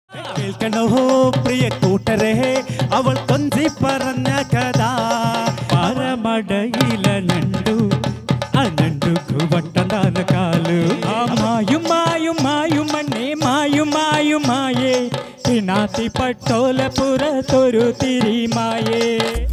കേൾക്കണോ പ്രിയ കൂട്ടരെ അവൾ കൊഞ്ചി പറഞ്ഞ കഥ പരമടയില നണ്ടു ആ നണ്ടു വട്ടന്താന കാലു ആ മായും മായും മായും മണ്ണേ മായും മായും മായേ പിണാത്തി പട്ടോല പുറത്തൊരു തിരിമായേ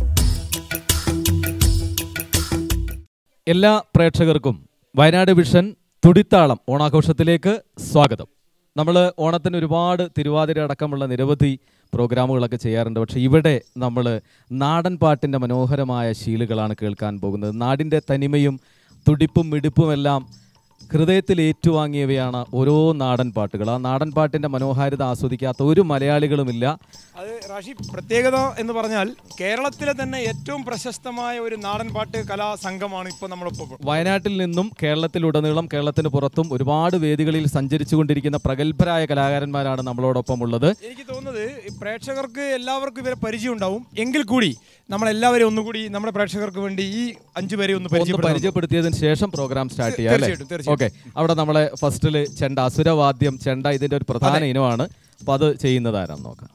എല്ലാ പ്രേക്ഷകർക്കും വയനാട് വിഷൻ തുടിത്താളം ഓണാഘോഷത്തിലേക്ക് സ്വാഗതം നമ്മൾ ഓണത്തിന് ഒരുപാട് തിരുവാതിര അടക്കമുള്ള നിരവധി പ്രോഗ്രാമുകളൊക്കെ ചെയ്യാറുണ്ട് പക്ഷേ ഇവിടെ നമ്മൾ നാടൻ പാട്ടിൻ്റെ മനോഹരമായ ശീലുകളാണ് കേൾക്കാൻ പോകുന്നത് നാടിൻ്റെ തനിമയും തുടിപ്പും മിടിപ്പുമെല്ലാം ഹൃദയത്തിൽ ഏറ്റുവാങ്ങിയവയാണ് ഓരോ നാടൻ പാട്ടുകൾ ആ നാടൻ പാട്ടിൻ്റെ മനോഹാരിത ആസ്വദിക്കാത്ത ഒരു മലയാളികളുമില്ല അത് റാഷി പ്രത്യേകത എന്ന് പറഞ്ഞാൽ കേരളത്തിലെ തന്നെ ഏറ്റവും പ്രശസ്തമായ ഒരു നാടൻ പാട്ട് കലാ സംഘമാണ് ഇപ്പോൾ നമ്മളൊപ്പം വയനാട്ടിൽ നിന്നും കേരളത്തിലുടനീളം കേരളത്തിന് പുറത്തും ഒരുപാട് വേദികളിൽ സഞ്ചരിച്ചുകൊണ്ടിരിക്കുന്ന പ്രഗത്ഭരായ കലാകാരന്മാരാണ് നമ്മളോടൊപ്പം ഉള്ളത് എനിക്ക് തോന്നുന്നത് ഈ പ്രേക്ഷകർക്ക് എല്ലാവർക്കും ഇവരെ പരിചയം ഉണ്ടാവും എങ്കിൽ കൂടി നമ്മളെല്ലാവരും ഒന്നുകൂടി നമ്മുടെ പ്രേക്ഷകർക്ക് വേണ്ടി ഈ അഞ്ചു പേരെ ഒന്ന് ഒന്ന് പരിചയപ്പെടുത്താം പരിചയപ്പെടുത്തിയതിന് ശേഷം പ്രോഗ്രാം സ്റ്റാർട്ട് ചെയ്യാം അല്ലേ തീർച്ചയായിട്ടും, തീർച്ചയായിട്ടും. ഓക്കെ അവിടെ നമ്മളെ ഫസ്റ്റില് ചെണ്ട അസുരവാദ്യം ചെണ്ട ഇതിന്റെ ഒരു പ്രധാന ഇനമാണ് അപ്പൊ അത് ചെയ്യുന്നത് ആരാന്ന് നോക്കാം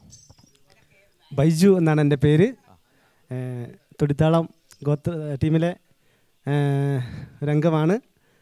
ബൈജു എന്നാണ് എൻ്റെ പേര് ഏഹ് തൊടിത്താളം ഗോത്ര ടീമിലെ ഏഹ് ഒരു അംഗമാണ്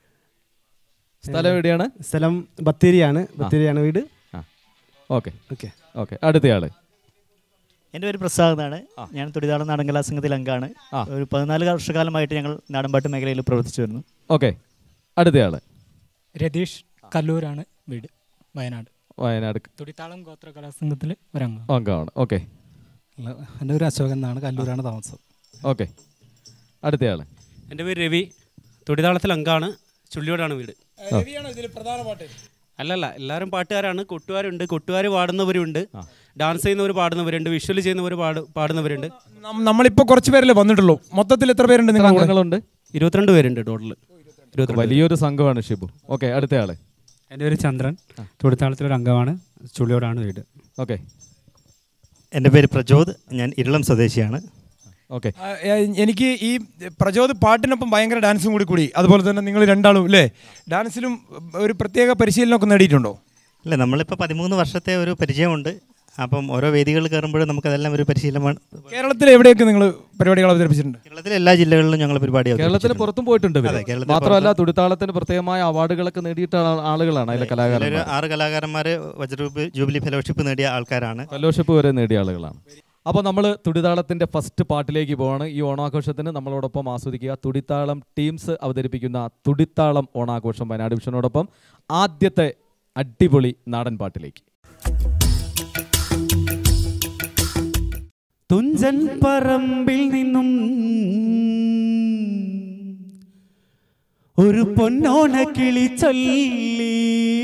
സ്ഥലം എവിടെയാണ് സ്ഥലം ബത്തേരിയാണ് ബത്തേരിയാണ് വീട് ഓക്കെ ഓക്കെ ഓക്കെ അടുത്തയാള് എൻ്റെ പേര് പ്രസാദ് എന്നാണ് ഞാൻ തൊടിതാളം നാടൻ കലാസംഘത്തിൽ അംഗമാണ് ആ. ഒരു പതിനാല് വർഷക്കാലമായിട്ട് ഞങ്ങൾ നാടൻപാട്ട് മേഖലയിൽ പ്രവർത്തിച്ചു വരുന്നു ഓക്കെ അടുത്തയാള് രതീഷ് കല്ലൂരാണ് വീട് വയനാട് വയനാട് തുടിത്താളം ഗോത്ര കലാസംഘത്തിൽ ഒരംഗം അംഗമാണ് ഓക്കെ എൻ്റെ പേര് അശോകൻ എന്നാണ് കല്ലൂരാണ് താമസം ഓക്കെ അടുത്തയാള് എൻ്റെ പേര് രവി തൊടിതാളത്തിൽ അങ്കാണ് ചുള്ളിയോടാണ് വീട് രവിയാണ് ഇതിൽ പ്രധാന പാട്ട് അല്ലല്ല എല്ലാവരും പാട്ടുകാരാണ് കൊട്ടുകാരുണ്ട് കൊട്ടുകാർ പാടുന്നവരുണ്ട് ഡാൻസ് ചെയ്യുന്നവർ പാടുന്നവരുണ്ട് വിഷ്വൽ ചെയ്യുന്നവർ പാട് പാടുന്നവരുണ്ട് നം- നമ്മളിപ്പോ കുറച്ച് പേരല്ലേ വന്നിട്ടുള്ളൂ മൊത്തത്തിൽ എത്ര പേരുണ്ട് നിങ്ങൾ അംഗങ്ങളുണ്ട് ഇരുപത്തിരണ്ട് പേരുണ്ട് ടോട്ടൽ ഇരുപത്തിരണ്ട് വലിയൊരു സംഘമാണ് ഷിബു ഓക്കെ അടുത്തയാള് എൻ്റെ പേര് ചന്ദ്രൻ തൊടിത്താളത്തിലൊരു അംഗമാണ് ചുള്ളിയോടാണ് വീട് ഓക്കെ എൻ്റെ പേര് പ്രചോദ് ഞാൻ ഇരുളം സ്വദേശിയാണ് ഓക്കെ ആ, ഏ, എനിക്ക് ഈ പ്രചോദ് പാട്ടിനൊപ്പം ഭയങ്കര ഡാൻസും കൂടി കൂടി അതുപോലെ തന്നെ നിങ്ങൾ രണ്ടാളും അല്ലേ ഡാൻസിലും ഒരു പ്രത്യേക പരിശീലനമൊക്കെ നേടിയിട്ടുണ്ടോ അല്ല നമ്മളിപ്പോൾ പതിമൂന്ന് വർഷത്തെ ഒരു പരിചയമുണ്ട് അപ്പം ഓരോ വേദികളിൽ കയറുമ്പോഴും നമുക്കതെല്ലാം ഒരു പരിശീലനമാണ് കേരളത്തിൽ എവിടെയൊക്കെ നിങ്ങൾ പരിപാടികൾ അവതരിപ്പിച്ചിട്ടുണ്ട് കേരളത്തിലെ എല്ലാ ജില്ലകളിലും ഞങ്ങൾ പരിപാടി കേരളത്തിന് അവതരിപ്പിച്ചിട്ടുണ്ട്. പുറത്തും പോയിട്ടുണ്ട് ഇവര്. അതെ, കേരളത്തിന് മാത്രമല്ല പുറത്ത് തുടിത്താളത്തിന് പ്രത്യേകമായ അവാർഡുകളൊക്കെ നേടിയിട്ട ആ- ആളുകളാണ് അതിലെ ഇതിലൊരു കലാകാരന്മാർ ആറ് കലാകാരന്മാർ വജ്രൂപ് ജൂബിലി ഫെലോഷിപ്പ് നേടിയ ആൾക്കാരാണ് ഫെലോഷിപ്പ് വരെ നേടിയ ആളുകളാണ് അപ്പോൾ നമ്മൾ തുടിതാളത്തിൻ്റെ ഫസ്റ്റ് പാട്ടിലേക്ക് പോവാണ് ഈ ഓണാഘോഷത്തിന് നമ്മളോടൊപ്പം ആസ്വദിക്കുക തുടിത്താളം ടീംസ് അവതരിപ്പിക്കുന്ന തുടിത്താളം ഓണാഘോഷം വയനാട് വിഷനോടൊപ്പം ആദ്യത്തെ അടിപൊളി നാടൻ പാട്ടിലേക്ക് തുഞ്ചൻ പറമ്പിൽ നിന്നും ഒരു പൊന്നോണ കിളി ചൊല്ലി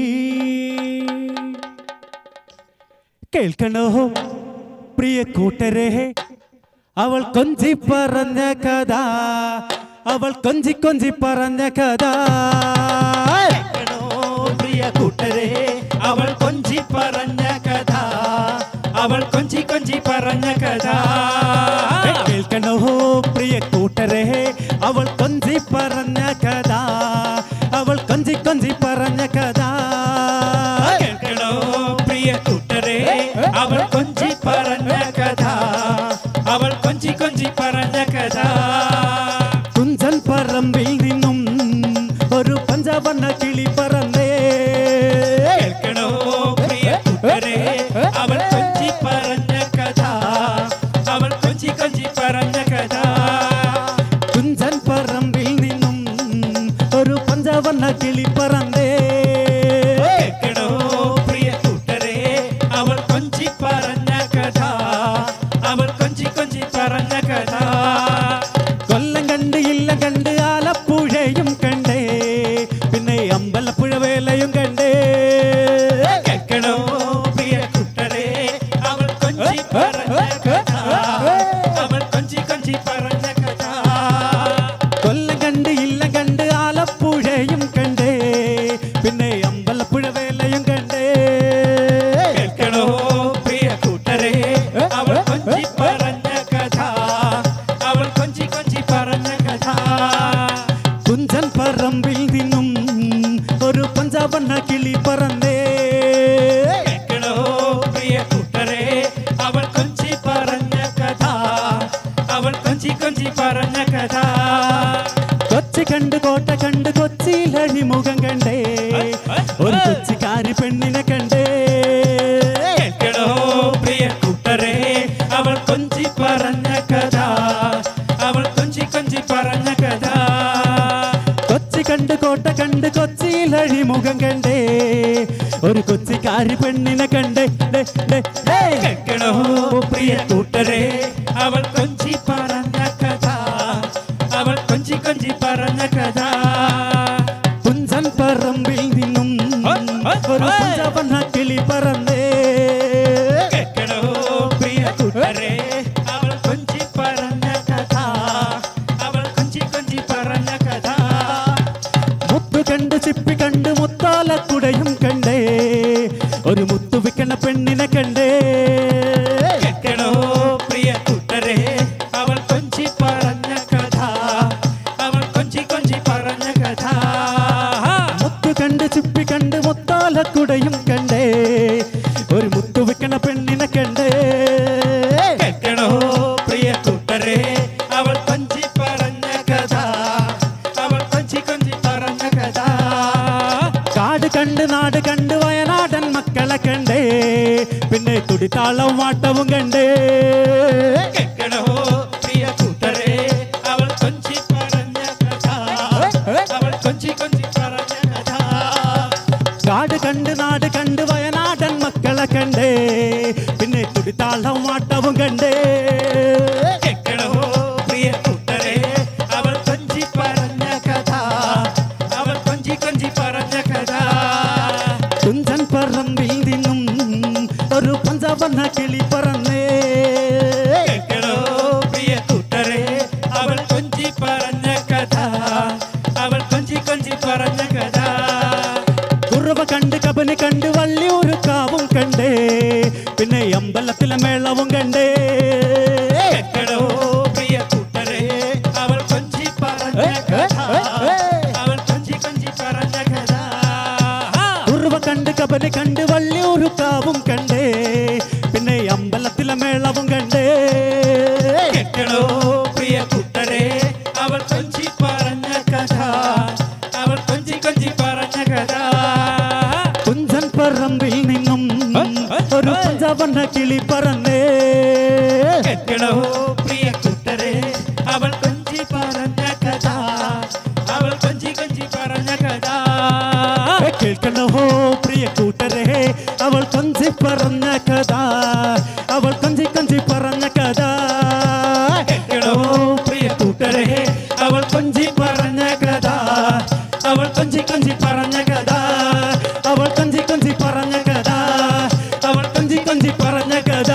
കേൾക്കണോ പ്രിയ കൂട്ടരെ അവൾ കൊഞ്ചി പറഞ്ഞ കഥ അവൾ കൊഞ്ചി കൊഞ്ചി പറഞ്ഞ കഥ കേൾക്കണോ പ്രിയ കൂട്ടരെ അവൾ കൊഞ്ചി പറഞ്ഞ കഥ അവൾ കൊഞ്ചി കൊഞ്ചി പറഞ്ഞ കഥ കേൾക്കണോ പ്രിയ കൂട്ടരെ അവൾ കൊഞ്ചി പറഞ്ഞ കഥ അവൾ കൊഞ്ചി കൊഞ്ചി പറഞ്ഞ കഥ കേൾക്കണോ പ്രിയ കൂട്ടരെ അവൾ കൊഞ്ചി പറഞ്ഞ കഥ അവൾ കൊഞ്ചി കൊഞ്ചി പറഞ്ഞ കഥ തുഞ്ചൻ പറമ്പിൽ നിന്നും ഒരു പഞ്ചവർണ്ണ കിളി പറന്നേ കേൾക്കണോ പ്രിയ കൂട്ടരെ അവൾ കൊഞ്ചി പറഞ്ഞ കഥ അവൾ കൊഞ്ചി കൊഞ്ചി പറഞ്ഞ കഥ തുഞ്ചൻ പറമ്പിൽ നിന്നും ഒരു പഞ്ചവർണ്ണ കിളി പറന്നേ കേൾക്കണോ പ്രിയ കൂട്ടരെ അവൾ കൊഞ്ചി പറഞ്ഞ കഥ അവൾ കൊഞ്ചി കൊഞ്ചി പറഞ്ഞ കഥ കൊല്ലം കണ്ട് ഇല്ല കണ്ട് ആലപ്പുഴയും കണ്ടേ പിന്നെ അമ്പലപ്പുഴ വേലയും കണ്ടേ കേൾക്കണോ പ്രിയ കൂട്ടരെ അവൾ കൊഞ്ചി പറഞ്ഞ കഥ അവൾ ആര് പെണ്ണിനെ കണ്ടേ ഡേ, ഡേ, ഡേ. കേൾക്കണോ പ്രിയ കൂട്ടരെ അവൾ കൊഞ്ചി പറഞ്ഞ കഥ അവൾ കൊഞ്ചി കൊഞ്ചി പറഞ്ഞ കഥ പുഞ്ചൻ പറമ്പിൽ നിന്നും ഒരു പഞ്ചവണ്ണ കിളി പറന്നേ കേൾക്കണോ പ്രിയ കൂട്ടരെ അവൾ കൊഞ്ചി പറഞ്ഞ കഥ അവൾ കൊഞ്ചി കൊഞ്ചി പറഞ്ഞ കഥ മുത്തു കണ്ട് ചിപ്പി കണ്ട് മുത്താലക്കുടയും കണ്ടേ ഒരു മുത്തു വിക്കണ പെണ്ണിനെ കണ്ടേ കേൾക്കണോ പ്രിയ കൂട്ടരെ അവൾ കൊഞ്ചി പറഞ്ഞ കഥ അവൾ കൊഞ്ചി കൊഞ്ചി പറഞ്ഞ കഥ മുത്തു കണ്ട് ചിപ്പി കണ്ട് മുത്താലക്കുടയും കണ്ടേ ഒരു മുത്തു വിക്കണ പെണ്ണിനെ കണ്ടേ കേൾക്കണോ പ്രിയ കൂട്ടരെ അവൾ കൊഞ്ചി പറഞ്ഞ കഥ അവൾ കൊഞ്ചി കൊഞ്ചി പറഞ്ഞ കഥ കാട് കണ്ട് നാട് കണ്ട് വയനാടൻ മക്കളെ കണ്ടേ പിന്നെ തുടിത്താളം വാട്ടവും കണ്ടേ കേൾക്കണോ പ്രിയ കൂട്ടരെ അവൾ കൊഞ്ചി പറഞ്ഞ കഥ അവൾ കൊഞ്ചി കൊഞ്ചി പറഞ്ഞ കഥ കാട് കണ്ട് നാട് കണ്ട് വയനാടൻ മക്കളെ കണ്ടേ പിന്നെ തുടിത്താളം വാട്ടവും കണ്ടേ കേൾക്കണോ പ്രിയ കൂട്ടരെ അവൾ കൊഞ്ചി പറഞ്ഞ കഥ അവൾ കൊഞ്ചി കൊഞ്ചി പറഞ്ഞ കഥ കുഞ്ചൻ പറമ്പിൽ നിന്നും ഒരു പഞ്ചവണ്ണ കിളി പറന്നേ കേൾക്കണോ പ്രിയ കൂട്ടരെ അവൾ കൊഞ്ചി പറഞ്ഞ കഥ അവൾ കൊഞ്ചി കൊഞ്ചി പറഞ്ഞ കഥ കുറവ കണ്ട് കബന് കണ്ട് വള്ളിയൂര് കാവും കണ്ടേ പിന്നെ അമ്പലത്തിലെ മേളവും കണ്ടേ കേൾക്കണോ പ്രിയ കൂട്ടരെ അവൾ കൊഞ്ചി പറഞ്ഞ കഥ അവൾ കൊഞ്ചി കൊഞ്ചി പറഞ്ഞ കഥ കുറവ കണ്ട് കബന് കണ്ട് വള്ളിയൂര് കാവും കണ്ടേ പിന്നെ അമ്പലത്തിലെ മേളവും കണ്ടേ കേൾക്കണോ പ്രിയ കൂട്ടരെ അവൾ കൊഞ്ചി പറഞ്ഞ കഥ അവൾ കൊഞ്ചി കൊഞ്ചി പറഞ്ഞ കഥ കുഞ്ചൻ പറമ്പിൽ നിന്നും ഒരു പഞ്ചവണ്ണ കിളി പറന്നേ കേൾക്കണോ പ്രിയ കൂട്ടരെ അവൾ കൊഞ്ചി പറഞ്ഞ കഥ അവൾ കൊഞ്ചി കൊഞ്ചി പറഞ്ഞ കഥ കേൾക്കണോ പ്രിയ കൂട്ടരെ അവൾ കൊഞ്ചി പറഞ്ഞ കഥ അവൾ കൊഞ്ചി കൊഞ്ചി പറഞ്ഞ കഥ കേൾക്കണോ പ്രിയ കൂട്ടരെ അവൾ കൊഞ്ചി പറഞ്ഞ കഥ അവൾ കൊഞ്ചി കൊഞ്ചി പറഞ്ഞ കഥ അവൾ കൊഞ്ചി കൊഞ്ചി പറഞ്ഞ കഥ അവൾ കൊഞ്ചി കൊഞ്ചി പറഞ്ഞ കഥ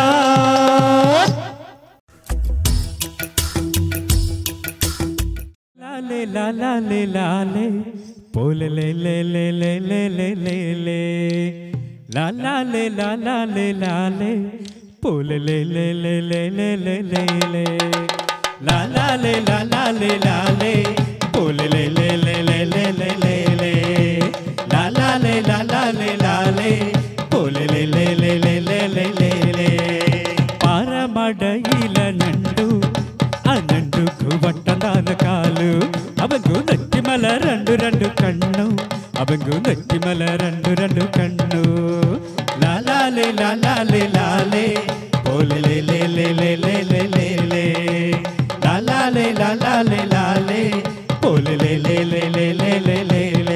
ലാലേ ലാലേ ലാലേ പോലെ ലേ ലേ ലേ ലേ ലേ ലേ ലേ ലേ ലാലേ ലാലേ ലാലേ പോലെ ലേ ലേ ലേ ലേ ലേ ലേ ലേ ലേ ലാലേ ലാലേ ലാലേ പോലെ ലേ ലേ ലേ ലേ ലേ ലേ ലേ ലേ ലാലേ ലാലേ ലാലേ പോലെ ലേ ലേ ലേ ലേ ലേ ലേ ലേ ലേ പാറമടയില ഞണ്ടു ఆ నండుకు వట్టదాన కాలు అవంగు నెట్టిమల రెండు రెండు కన్ను అవంగు నెట్టిమల రెండు రెండు కన్ను లాలాలే లాలాలే లాలే ఓలే లే లే లే లే లే లే లే లే లాలాలే లాలాలే లాలే ఓలే లే లే లే లే లే లే లే లే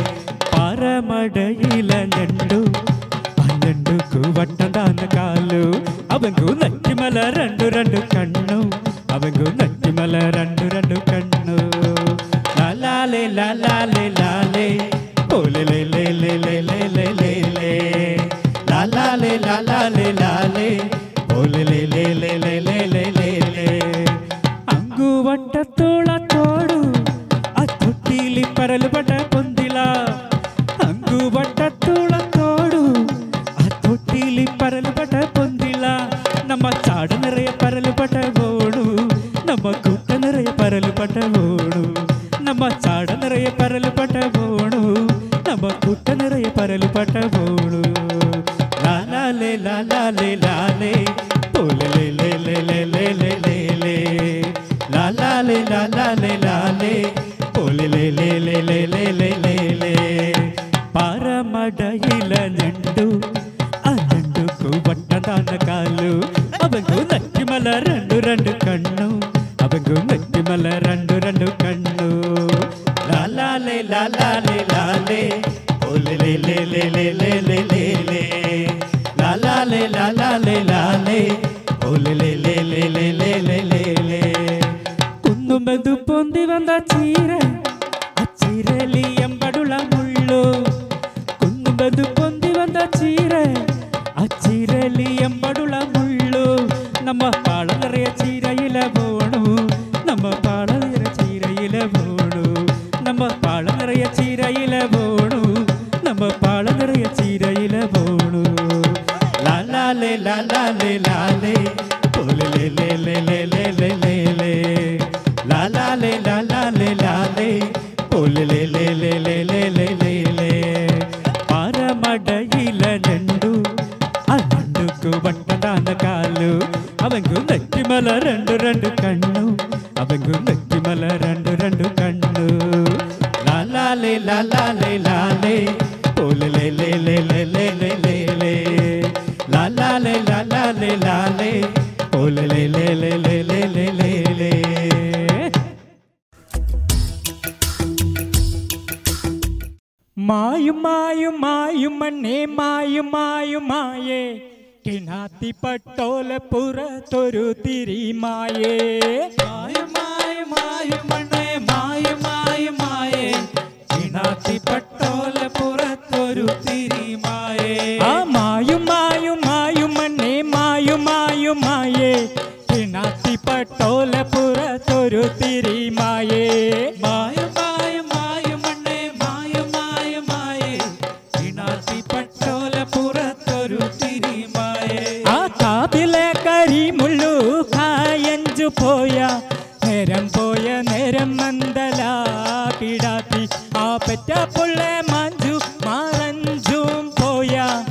పారమడయిల నండు పన్నెండుకు వట్టదాన కాలు అవంగు నట్టిమల రెండు రెండు కన్ను అవంగు నట్టిమల రెండు రెండు కన్ను లాలాలే లాలాలే లాలే ఓలే లే లే లే లే లే లే లే లే లాలాలే లాలాలే లాలే ఓలే లే లే లే లే లే లే లే లే అంగు వట్ట తోళ తోడు ఆ తొట్టిలి పరలు పట పొందిలా ಅಂಗು ಬಟ್ಟ ತೋಳ ತೋಡು ಆ ತೊಟ್ಟಿಲಿ ಪರಲು ಬಟ ಪೊಂದಿಲ್ಲ ನಮ್ಮ ಚಾಡ ನೆರೆಯ ಪರಲು ಬಟ ಗೋಡು ನಮ್ಮ ಕುಟ್ಟ ನೆರೆಯ ಪರಲು ಬಟ ಗೋಡು ನಮ್ಮ ಚಾಡ ನೆರೆಯ ಪರಲು ಬಟ ಗೋಡು ನಮ್ಮ ಕುಟ್ಟ ನೆರೆಯ ಪರಲು ಬಟ ಗೋಡು ಲಾಲಾಲೆ ಲಾಲಾಲೆ ಲಾಲೆ ಪೋಲೆ ಲೇ ಲೇ ಲೇ ಲೇ ಲೇ ಲೇ ಲೇ ಲೇ ಲಾಲಾಲೆ ಲಾಲಾಲೆ ಲಾಲೆ ಪೋಲೆ ಲೇ ಲೇ ಲೇ ಲೇ ಲೇ ಲೇ ಲೇ ಲೇ పారమడయిల నిండు ఆ నిండుకు బట్టదాన కాలు అవంగు నట్టిమల రెండు రెండు కన్ను అవంగు నట్టిమల రెండు రెండు కన్ను లాలాలే లాలాలే లాలే ఓలే లే లే లే లే లే లే లే ചീര അച്ചിരലി എമ്പടുള്ള മുള്ളു കുന്നുമ്പത് പൊന്തി വന്ന ചീര അച്ചിരലി എമ്പടുള്ള മുള്ളു നമ്മ പാള നിറയ ചീരയില പോണു നമ്മ പാള നിറ ചീരയില പോണു നമ്മ പാള നിറയ ചീരയില പോണു നമ്മ പാള നിറയ ചീരയില പോണു ലാലാലേ ലാലാലേ ലാലേ പോലെ ലേ ലേ ലേ ലേ ലേ ലേ ലേ ലേ ലാലാലേ ലാലാലേ ലാലേ പോലെ ലേ ലേ ലേ ലേ ലേ ലേ ലേ ലേ പാരമടയില നെണ്ടു ആ നെണ്ടുക്കു വട്ടടാന കാലു അവങ്കു നെറ്റിമല രണ്ട് രണ്ട് കണ്ണു അവങ്കു നെറ്റിമല രണ്ട് രണ്ട് കണ്ണു ലാലാലേ ലാലാലേ ലാലേ പോലെ ലേ ലേ ലേ ലേ ലേ ലേ ലേ ലേ ലാലാലേ ലാലാലേ ലാലേ പോലെ ലേ ലേ ലേ ലേ ലേ ലേ ലേ ലേ മായും മായും മായും മണ്ണേ മായും മായും മായേ കിണാത്തി പട്ടോല പുറത്തൊരു തിരി മായേ മായും മായും മായും മണ്ണേ മായും മായും മായേ കിണാത്തി പട്ടോല പുറത്തൊരു തിരി മായേ ആ മായും മായും മായും മണ്ണേ മായും മായും മായേ കിണാത്തി പട്ടോല പുറത്തൊരു തിരി മായേ മായും മായും മായും മണ്ണേ മായും മായും മായേ കിണാത്തി പട്ടോല പുറത്തൊരു തിരി മായേ ആ കാതിലെ കരിമുള്ളു കായഞ്ചു പോയ നേരം പോയ നേരം മന്ദല കിടാത്തി ആ പെറ്റ പുള്ള മഞ്ജു മാറഞ്ചും പോയ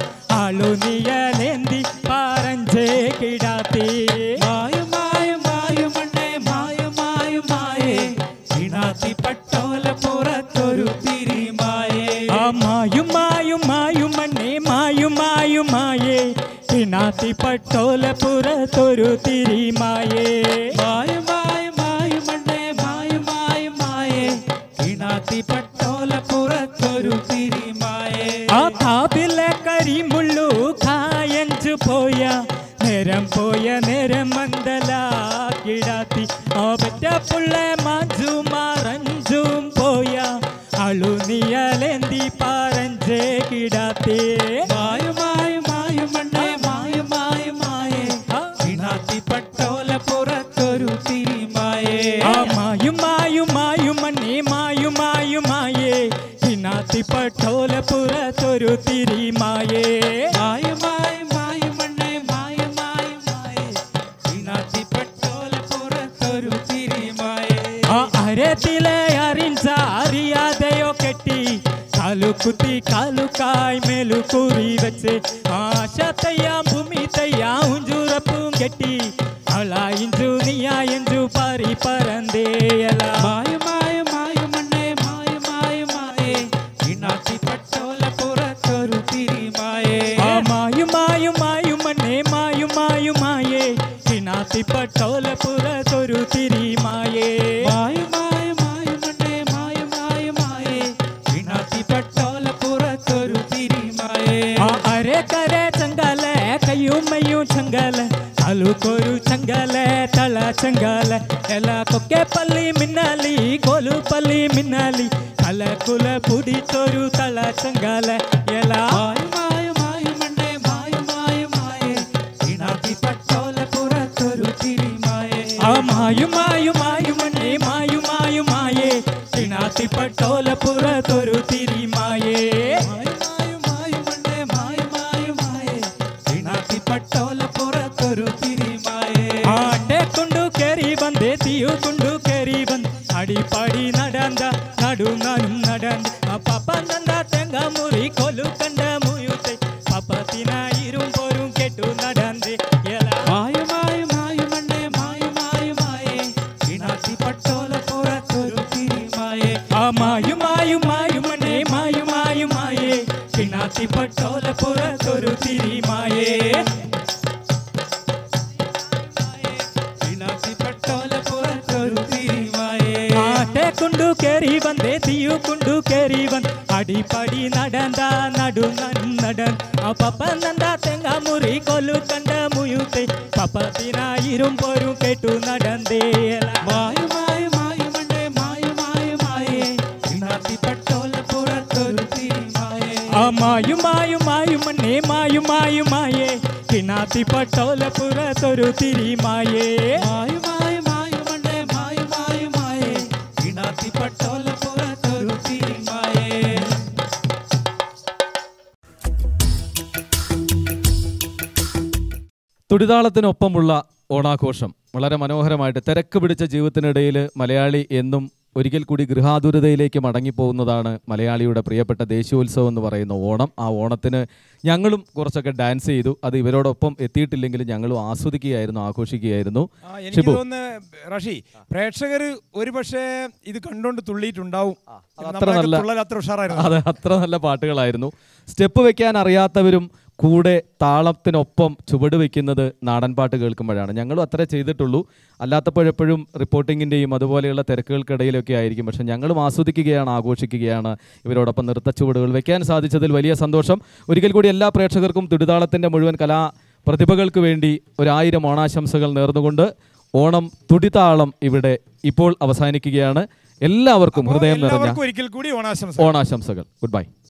ആളു നിയലേന്തി പാറഞ്ചേ കിടാത്തി മായും മായും മായും മണ്ണേ മായും മായും മായേ കിണാത്തി പട്ടോല പുറത്തൊരു തിരിമായേ ആ മായും മായും മായും മണ്ണേ മായും മായും മായേ കിണാത്തി പട്ടോല പുറത്തൊരു തിരിമായേ മായും മായും മായും മണ്ണേ മായും മായും മായേ കിണാത്തി പട്ടോല പുറത്തൊരു തിരിമായേ ആ കാപ്പിലെ കരിമുള്ളു കായഞ്ചു പോയ നേരം പോയ നേരം മന്ദല കിടാത്തി ആ പറ്റ പുള്ള മാഞ്ചു മാറഞ്ചും പോയ അളു നിയലെന്തി പാറഞ്ചേ കിടാത്തി മായു മായു മായു മണ്ണേ മായു മായു മായേ കിണാത്തി പട്ടോല പുറത്തൊരു തിരിമായേ ആ മായു മായു മായു മണ്ണേ മായു മായു മായേ കിണാത്തി പട്ടോല പുറത്തൊരു തിരിമായേ മായു മായു മായു മണ്ണേ മായു മായു മായേ കിണാത്തി പട്ടോല പുറത്തൊരു തിരിമായേ ആ അരത്തിലെ അറിഞ്ച അറിയാതെയോ കെട്ടി കാലു കുത്തി കാലുക്കായ് മേലു കുറി വെച്ച് ആശ തയ്യാ ഭൂമി തയ്യാ ഉഞ്ചുറപ്പും കെട്ടി അള ഇഞ്ചു നീയാ എഞ്ചു പാറി പറന്തേയല മായു മായു മായു മണ്ണേ മായു മായു മായേ കിണാത്തി പട്ടോല പുറത്തൊരു തിരിമായേ ആ മായു മായു മായു മണ്ണേ മായു മായു മായേ കിണാത്തി പട്ടോല പുറത്തൊരു തിരിമായേ മായു മായു മായു മണ്ണേ മായു മായു മായേ കിണാത്തി പട്ടോല പുറത്തൊരു തിരിമായേ ആ അരെ കരെ ചങ്കല കയ്യും മയ്യും ചങ്കല ತಾಲೂಕೋರು ಚಂಗಲೆ ತಳ ಚಂಗಲೆ ಎಲ್ಲ ಕೊಕ್ಕೆ ಪಲ್ಲಿ ಮಿನ್ನಲಿ ಕೋಲು ಪಲ್ಲಿ ಮಿನ್ನಲಿ ಕಲ ಕುಲ ಪುಡಿ ತೋರು ತಳ ಚಂಗಲೆ ಎಲ್ಲ ಮಾಯು ಮಾಯು ಮಾಯು ಮಣ್ಣೆ ಮಾಯು ಮಾಯು ಮಾಯೆ ಇಣಾತಿ ಪಟ್ಟೋಲ ಪುರ ತೋರು ತಿರಿ ಮಾಯೆ ಆ ಮಾಯು ಮಾಯು ಮಾಯು ಮಣ್ಣೆ ಮಾಯು ಮಾಯು ಮಾಯೆ ಇಣಾತಿ ಪಟ್ಟೋಲ ಪುರ ತೋರು ತಿರಿ ಮಾಯೆ ಮಾಯು ಮಾಯು ಮಾಯು ಮಣ್ಣೆ ಮಾಯು ಮಾಯು ಮಾಯೆ ಇಣಾತಿ ಪಟ್ಟೋಲ ಪುರ ತೋರು ತಿರಿ ಮಾಯೆ ಆಟೆ ಕೊಂಡು ಕೇರಿ ಬಂದೆ ತೀಯು ಕೊಂಡು ಕೇರಿ ಬಂದ್ ಅಡಿ ಪಾಡಿ ನಡಂದ ನಡು ನಾನು நடந்து பாப்பா நந்தா தெங்க முறி கொலு கண்ட முயுத்தை பாப்பா தினா இரும் போரும் கெட்டு நடந்து மாயு மாயு மாயு மண்ணே மாயு மாயு மாயே இனாத்தி பட்டோல போற தொரு திரி மாயே ஆ மாயு மாயு மாயு மண்ணே மாயு மாயு மாயே இனாத்தி பட்டோல போற தொரு திரி மாயே ಇನಾತಿ ಪಟ್ಟೋಲ ಪುರತ್ತೊರು ತಿರಿವಾಯೇ ಆಟೆ ಕುಂಡು ಕೇರಿ ಬಂದೆ ತೀಯು ಕುಂಡು ಕೇರಿ ಬಂದ್ ಅಡಿ ಪಡಿ நடந்த நடு நன் நடன் அப்பப்ப நந்தா தெங்க முறி கொலு கண்ட முயுத்தை பப்பத்தினா இரும் போரும் கேட்டு நடந்தே மாயு மாயு மாயு மண்டே மாயு മായും മായും മായേ കിണാത്തി പട്ടോലപ്പുറത്തൊരു തിരിമായേ മായു മായു മായു മണ്ണേ മായു മായു മായേ കിണാത്തി പട്ടോല പുറത്തൊരു തിരിമായേ തുടിതാളത്തിനൊപ്പമുള്ള ഓണാഘോഷം വളരെ മനോഹരമായിട്ട് തിരക്ക് പിടിച്ച ജീവിതത്തിനിടയിൽ മലയാളി എന്നും ഒരിക്കൽ കൂടി ഗൃഹാതുരതയിലേക്ക് മടങ്ങിപ്പോകുന്നതാണ് മലയാളിയുടെ പ്രിയപ്പെട്ട ദേശീയോത്സവം എന്ന് പറയുന്ന ഓണം ആ ഓണത്തിന് ഞങ്ങളും കുറച്ചൊക്കെ ഡാൻസ് ചെയ്തു അത് ഇവരോടൊപ്പം എത്തിയിട്ടില്ലെങ്കിലും ഞങ്ങളും ആസ്വദിക്കുകയായിരുന്നു ആഘോഷിക്കുകയായിരുന്നു ആ, എനിക്ക് ഷിബു തോന്നുന്നു റഷി പ്രേക്ഷകർ ഒരു പക്ഷേ ഇത് കണ്ടോണ്ട് തുള്ളിയിട്ടുണ്ടാവും അത് അത്ര നമ്മളൊക്കെ നല്ല തുള്ളൽ അത്ര ഉഷാറായിരുന്നു അതെ അത്ര നല്ല പാട്ടുകളായിരുന്നു സ്റ്റെപ്പ് വെക്കാൻ അറിയാത്തവരും കൂടെ താളത്തിനൊപ്പം ചുവട് വെക്കുന്നത് നാടൻ പാട്ട് കേൾക്കുമ്പോഴാണ് ഞങ്ങളും അത്രേ ചെയ്തിട്ടുള്ളൂ അല്ലാത്തപ്പോഴെപ്പോഴും റിപ്പോർട്ടിങ്ങിൻ്റെയും അതുപോലെയുള്ള തിരക്കുകൾക്കിടയിലൊക്കെ ആയിരിക്കും പക്ഷെ ഞങ്ങളും ആസ്വദിക്കുകയാണ് ആഘോഷിക്കുകയാണ് ഇവരോടൊപ്പം നൃത്ത ചുവടുകൾ വെക്കാൻ സാധിച്ചതിൽ വലിയ സന്തോഷം ഒരിക്കൽ കൂടി എല്ലാ പ്രേക്ഷകർക്കും തുടിതാളത്തിൻ്റെ മുഴുവൻ കലാ പ്രതിഭകൾക്ക് വേണ്ടി ഒരായിരം ഓണാശംസകൾ നേർന്നുകൊണ്ട് ഓണം തുടിതാളം ഇവിടെ ഇപ്പോൾ അവസാനിക്കുകയാണ് എല്ലാവർക്കും അപ്പോൾ ഹൃദയം നിറഞ്ഞ എല്ലാവർക്കും ഒരിക്കൽ കൂടി ഓണാശംസ ഓണാശംസകൾ ഗുഡ് ബൈ